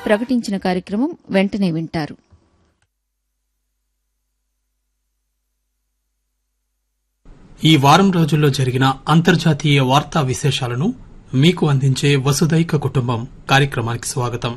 ప్రకటించిన కార్యక్రమం వెంటనే వింటారు ఈ వారం రోజుల్లో జరిగిన అంతర్జాతీయ వార్తా విశేషాలను మీకు అందించే వసుదైక కుటుంబం కార్యక్రమానికి స్వాగతం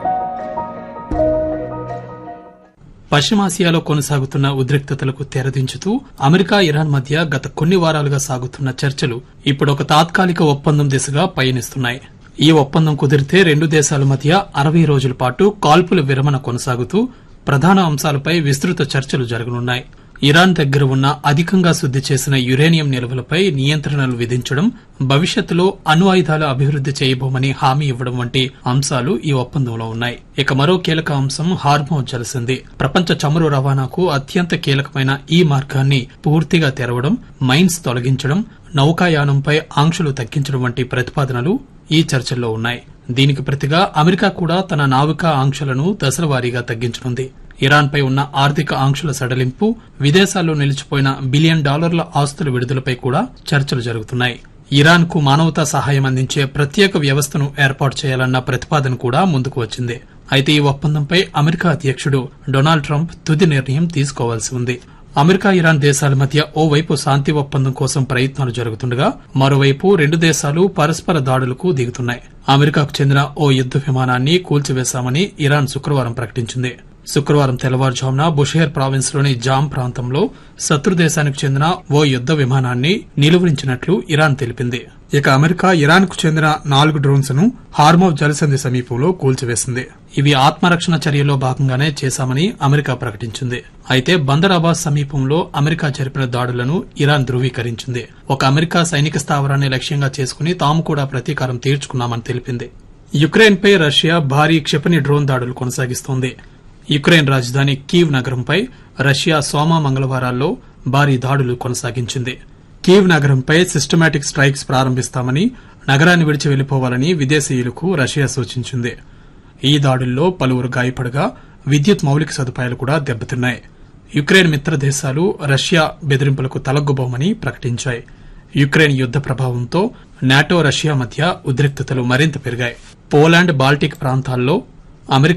పశ్చిమాసియాలో కొనసాగుతున్న ఉద్రిక్తతలకు తెరదించుతూ అమెరికా ఇరాన్ మధ్య గత కొన్ని వారాలుగా సాగుతున్న చర్చలు ఇప్పుడు ఒక తాత్కాలిక ఒప్పందం దిశగా పయనిస్తున్నాయి ఈ ఒప్పందం కుదిరితే రెండు దేశాల మధ్య అరవై రోజుల పాటు కాల్పుల విరమణ కొనసాగుతూ ప్రధాన అంశాలపై విస్తృత చర్చలు జరగనున్నాయి ఇరాన్ దగ్గర ఉన్న అధికంగా శుద్ది చేసిన యురేనియం నిల్వలపై నియంత్రణలు విధించడం భవిష్యత్తులో అణు ఆయుధాలు అభివృద్ది చేయబోమని హామీ ఇవ్వడం వంటి అంశాలు ఈ ఒప్పందంలో ఉన్నాయి ఇక మరో కీలక అంశం హార్మో జలసింది ప్రపంచ చమురు రవాణాకు అత్యంత కీలకమైన ఈ మార్గాన్ని పూర్తిగా తెరవడం మైన్స్ తొలగించడం నౌకాయానంపై ఆంక్షలు తగ్గించడం వంటి ప్రతిపాదనలు ఈ చర్చల్లో ఉన్నాయి దీనికి ప్రతిగా అమెరికా కూడా తన నావికా ఆంక్షలను దశలవారీగా తగ్గించనుంది ఇరాన్పై ఉన్న ఆర్థిక ఆంక్షల సడలింపు విదేశాల్లో నిలిచిపోయిన బిలియన్ డాలర్ల ఆస్తుల విడుదలపై కూడా చర్చలు జరుగుతున్నాయి ఇరాన్ కు మానవతా సహాయం అందించే ప్రత్యేక వ్యవస్థను ఏర్పాటు చేయాలన్న ప్రతిపాదన కూడా ముందుకు వచ్చింది అయితే ఈ ఒప్పందంపై అమెరికా అధ్యక్షుడు డొనాల్డ్ ట్రంప్ తుది నిర్ణయం తీసుకోవాల్సి ఉంది అమెరికా ఇరాన్ దేశాల మధ్య ఓవైపు శాంతి ఒప్పందం కోసం ప్రయత్నాలు జరుగుతుండగా మరోవైపు రెండు దేశాలు పరస్పర దాడులకు దిగుతున్నాయి అమెరికాకు చెందిన ఓ యుద్ద విమానాన్ని కూల్చివేశామని ఇరాన్ శుక్రవారం ప్రకటించింది శుక్రవారం తెల్లవారుజామున బుషేర్ ప్రావిన్స్ లోని జామ్ ప్రాంతంలో శత్రు దేశానికి చెందిన ఓ యుద్ద విమానాన్ని నిలువరించినట్లు ఇరాన్ తెలిపింది ఇక అమెరికా ఇరాన్ కు చెందిన నాలుగు డ్రోన్స్ ను హార్మోవ్ జలసంధి సమీపంలో కూల్చివేసింది ఇవి ఆత్మరక్షణ చర్యలో భాగంగానే చేశామని అమెరికా ప్రకటించింది అయితే బందర్ అబాస్ సమీపంలో అమెరికా జరిపిన దాడులను ఇరాన్ ధృవీకరించింది ఒక అమెరికా సైనిక స్థావరాన్ని లక్ష్యంగా చేసుకుని తాము కూడా ప్రతీకారం తీర్చుకున్నామని తెలిపింది యుక్రెయిన్ పై రష్యా భారీ క్షిపణి డ్రోన్ దాడులు కొనసాగిస్తోంది యుక్రెయిన్ రాజధాని కీవ్ నగరంపై రష్యా సోమ మంగళవారాల్లో భారీ దాడులు కొనసాగించింది కీవ్ నగరంపై సిస్టమాటిక్ స్ట్రైక్స్ ప్రారంభిస్తామని నగరాన్ని విడిచి వెళ్లిపోవాలని విదేశీయులకు రష్యా సూచించింది ఈ దాడుల్లో పలువురు గాయపడగా విద్యుత్ మౌలిక సదుపాయాలు కూడా దెబ్బతిన్నాయి యుక్రెయిన్ మిత్ర దేశాలు రష్యా బెదిరింపులకు తలగ్గుబోమని ప్రకటించాయి యుక్రెయిన్ యుద్ద ప్రభావంతో నాటో రష్యా మధ్య ఉద్రిక్తతలు మరింత పెరిగాయి పోలాండ్ బాల్టిక్ ప్రాంతాల్లో అమెరికా